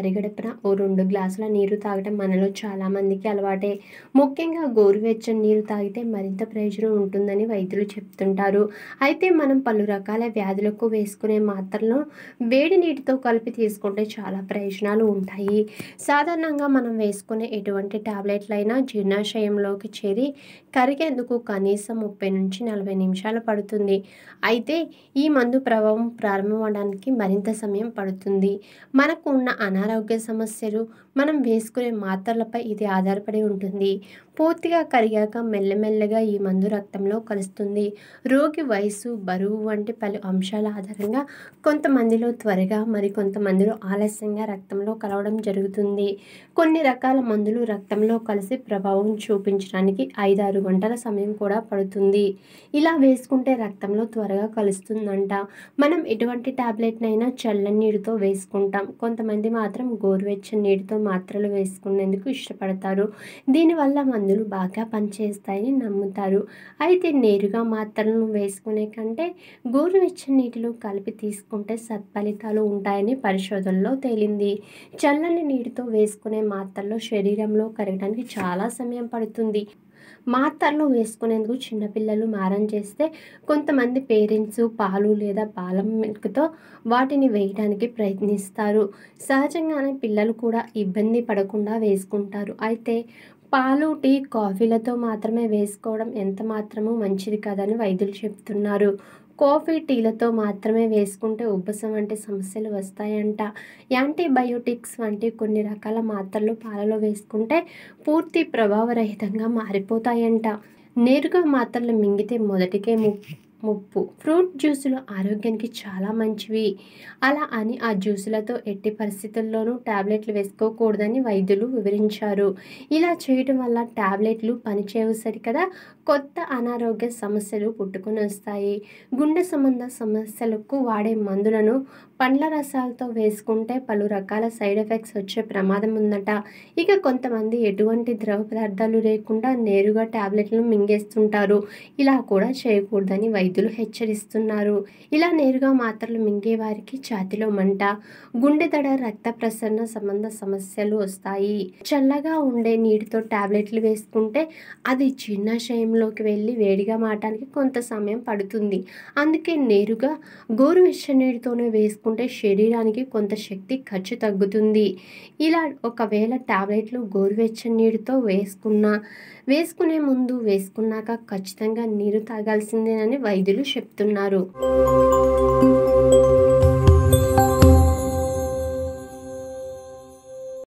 పరిగడుపున ఓ రెండు గ్లాసుల నీరు తాగటం మనలో చాలామందికి అలవాటే ముఖ్యంగా గోరువెచ్చని నీరు తాగితే మరింత ప్రయోజనం ఉంటుందని వైద్యులు చెప్తుంటారు అయితే మనం పలు రకాల వ్యాధులకు వేసుకునే మాత్రలను వేడి నీటితో కలిపి తీసుకుంటే చాలా ప్రయోజనాలు ఉంటాయి సాధారణంగా మనం వేసుకునే ఎటువంటి టాబ్లెట్లైనా జీర్ణాశయంలోకి చేరి కరిగేందుకు కనీసం ముప్పై నుంచి నలభై నిమిషాలు పడుతుంది అయితే ఈ మందు ప్రభావం ప్రారంభమవడానికి మరింత సమయం పడుతుంది మనకు ఉన్న అనారోగ్య సమస్యలు మనం వేసుకునే మాత్రలపై ఇది ఆధారపడి ఉంటుంది పూర్తిగా కరిగాక మెల్లమెల్లగా ఈ మందు రక్తంలో కలుస్తుంది రోగి వయసు బరువు వంటి పలు అంశాల ఆధారంగా కొంతమందిలో త్వరగా మరి కొంతమందిలో ఆలస్యంగా రక్తంలో కలవడం జరుగుతుంది కొన్ని రకాల మందులు రక్తంలో కలిసి ప్రభావం చూపించడానికి ఐదారు గంటల సమయం కూడా పడుతుంది ఇలా వేసుకుంటే రక్తంలో త్వరగా కలుస్తుందంట మనం ఎటువంటి టాబ్లెట్నైనా చల్లని నీటితో వేసుకుంటాం కొంతమంది మాత్రం గోరువెచ్చని నీటితో మాత్రలు వేసుకునేందుకు ఇష్టపడతారు దీనివల్ల మందులు బాగా పనిచేస్తాయని నమ్ముతారు అయితే నేరుగా మాత్రలను వేసుకునే కంటే గోరువెచ్చని నీటిలో కలిపి తీసుకుంటే సత్ఫలితాలు ఉంటాయని పరిశోధనలో తేలింది చల్లని నీటితో వేసుకునే మాత్రల్లో శరీరంలో కరగడానికి చాలా సమయం పడుతుంది మాత్రలు వేసుకునేందుకు చిన్నపిల్లలు మారం చేస్తే కొంతమంది పేరెంట్స్ పాలు లేదా పాలం మిల్క్తో వాటిని వేయడానికి ప్రయత్నిస్తారు సహజంగానే పిల్లలు కూడా ఇబ్బంది పడకుండా వేసుకుంటారు అయితే పాలు టీ కాఫీలతో మాత్రమే వేసుకోవడం ఎంత మాత్రమూ మంచిది కాదని వైద్యులు చెప్తున్నారు కాఫీ టీలతో మాత్రమే వేసుకుంటే ఉబ్బసం వంటి సమస్యలు వస్తాయంట యాంటీబయోటిక్స్ వంటి కొన్ని రకాల మాత్రలు పాలలో వేసుకుంటే పూర్తి ప్రభావరహితంగా మారిపోతాయంట నేరుగా మాత్రలు మింగితే మొదటికే ము ముప్పు ఫ్రూట్ జ్యూసులు ఆరోగ్యానికి చాలా మంచివి అలా అని ఆ జ్యూసులతో ఎట్టి పరిస్థితుల్లోనూ టాబ్లెట్లు వేసుకోకూడదని వైద్యులు వివరించారు ఇలా చేయటం వల్ల టాబ్లెట్లు పనిచేయవు సరికదా కొత్త అనారోగ్య సమస్యలు పుట్టుకొని వస్తాయి గుండె సంబంధ సమస్యలకు వాడే మందులను పండ్ల రసాలతో వేసుకుంటే పలు రకాల సైడ్ ఎఫెక్ట్స్ వచ్చే ప్రమాదం ఉందట ఇక కొంతమంది ఎటువంటి ద్రవ పదార్థాలు లేకుండా నేరుగా టాబ్లెట్లను మింగేస్తుంటారు ఇలా కూడా చేయకూడదని వైద్యులు హెచ్చరిస్తున్నారు ఇలా నేరుగా మాత్రలు మింగే వారికి ఛాతిలో మంట గుండె దడ రక్త ప్రసరణ సంబంధ సమస్యలు వస్తాయి చల్లగా ఉండే నీటితో టాబ్లెట్లు వేసుకుంటే అది జీర్ణాశయంలోకి వెళ్ళి వేడిగా మారటానికి కొంత సమయం పడుతుంది అందుకే నేరుగా గోరువెచ్చని నీటితోనే వేసుకుంటే శరీరానికి కొంత శక్తి ఖర్చు తగ్గుతుంది ఇలా ఒకవేళ టాబ్లెట్లు గోరువెచ్చని నీటితో వేసుకున్నా వేసుకునే ముందు వేసుకున్నాక ఖచ్చితంగా నీరు తాగాల్సిందేనని వైద్యులు చెప్తున్నారు